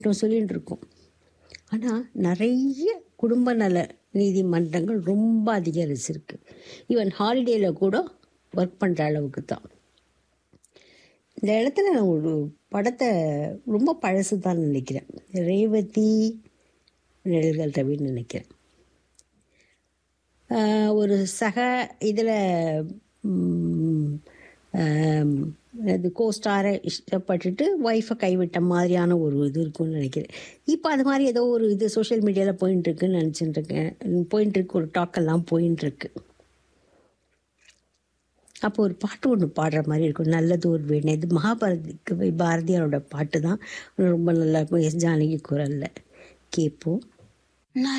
சொல்லிட்டு இருக்கோம் ஆனால் நிறைய குடும்ப நல நீதிமன்றங்கள் ரொம்ப அதிகரிச்சிருக்கு ஈவன் ஹாலிடேயில் கூட ஒர்க் பண்ணுற அளவுக்கு தான் இந்த இடத்துல நான் ஒரு படத்தை ரொம்ப பழசு தான் நினைக்கிறேன் ரேவதி நிழல்கள் ரவின்னு நினைக்கிறேன் ஆஹ் ஒரு சக இதில் அது கோஸ்டாரை இஷ்டப்பட்டுட்டு ஒய்ஃபை கைவிட்ட மாதிரியான ஒரு இது இருக்கும்னு நினைக்கிறேன் இப்போ அது மாதிரி ஏதோ ஒரு இது சோஷியல் மீடியாவில் போயின்னு இருக்குன்னு நினச்சிட்டு இருக்கேன் போயின்னு இருக்கு ஒரு டாக்கெல்லாம் போயின்னு இருக்கு அப்போ ஒரு பாட்டு ஒன்று பாடுற மாதிரி இருக்கும் நல்லது ஒரு வேணும் இது மகாபாரதிக்கு பாரதியாரோட பாட்டு தான் ரொம்ப நல்லா இருக்கும் எஸ் ஜானகி குரலில் கேட்போம் நான்